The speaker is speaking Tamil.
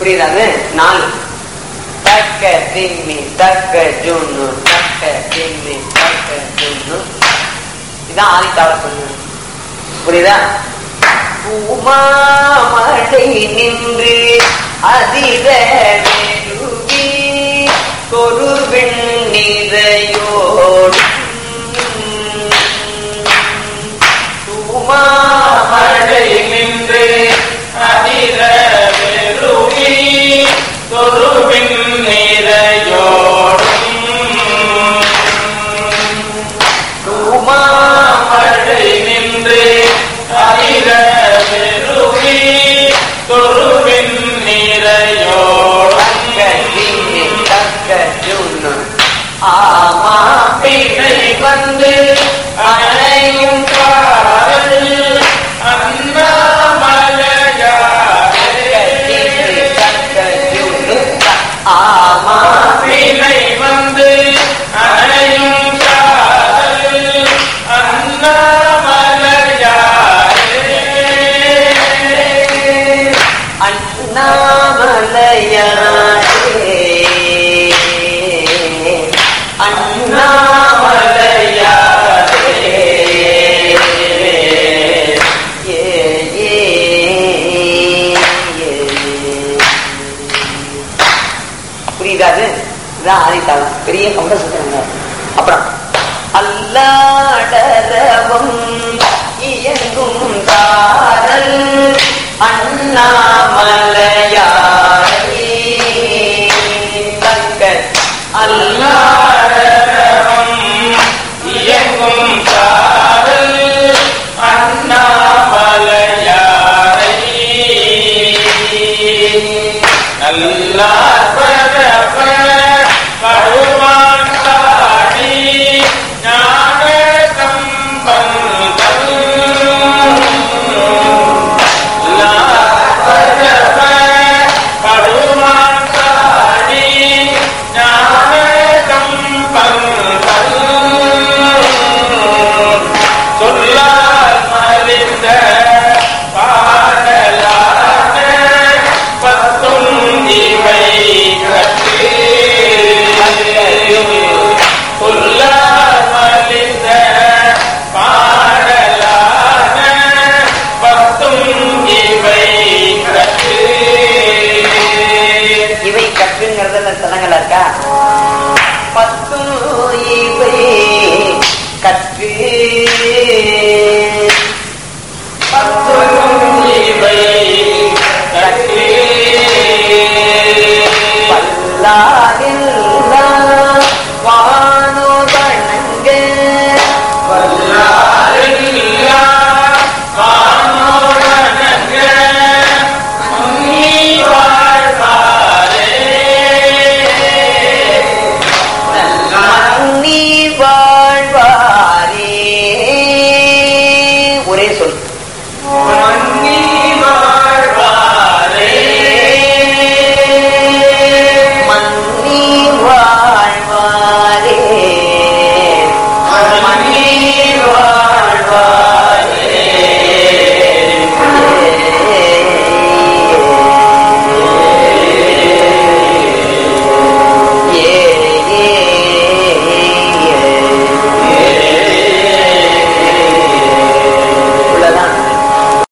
புரியுதாது நாலு தக்க திம்மி தக்க ஜுன்னு தக்க திம்மி தக்க ஜுன்னு இதான் ஆதித்தாள சொல்லு புரியுதா பூமாமழை நின்று அதிர வெறுவி ஒரு வெண்ணிறையோடு மழை நின்று அதிர வெறுவி தொருவின் நிறையோடும் மழை நின்று அதிர வெறுவி தொருவின் நிறையோடும் திம்மி தக்க ஜுன்னு ஆமா பிணை வந்து அணையும் காதல் திம்மி அண்ணாமலையாரே தக்க ஜுன்னு ஆமா பிணை வந்து அணையும் காதல் அண்ணாமலையாரே அண்ணாமலையாரே அண்ணாமலையாரே ஏ ஏ ஏ. புரியுதாது இதான் ஆதித்தாளம் பெரிய கவுண்ட சொல்றாங்க அப்புறம் அல்லாடரவம் இயங்கும் தாரல் அண்ணாமலையாரே தக்க அல்லா அல்லாடரம் இயங்கும் காதல் அண்ணாமலையாரை நல்லார் பரப பருவான் சாடி ஞான சம்பந்தம் நல்லார் பரப பருவான் சாடி ஞான சம்பந்தம் சொல்லால் மலிந்த பாடலான பத்தும் இவை கற்று சொல்லால் மலிந்த பாடலான பத்தும் இவை கற்று இவை கற்றுங்கிறதுல தடங்கள் இருக்கா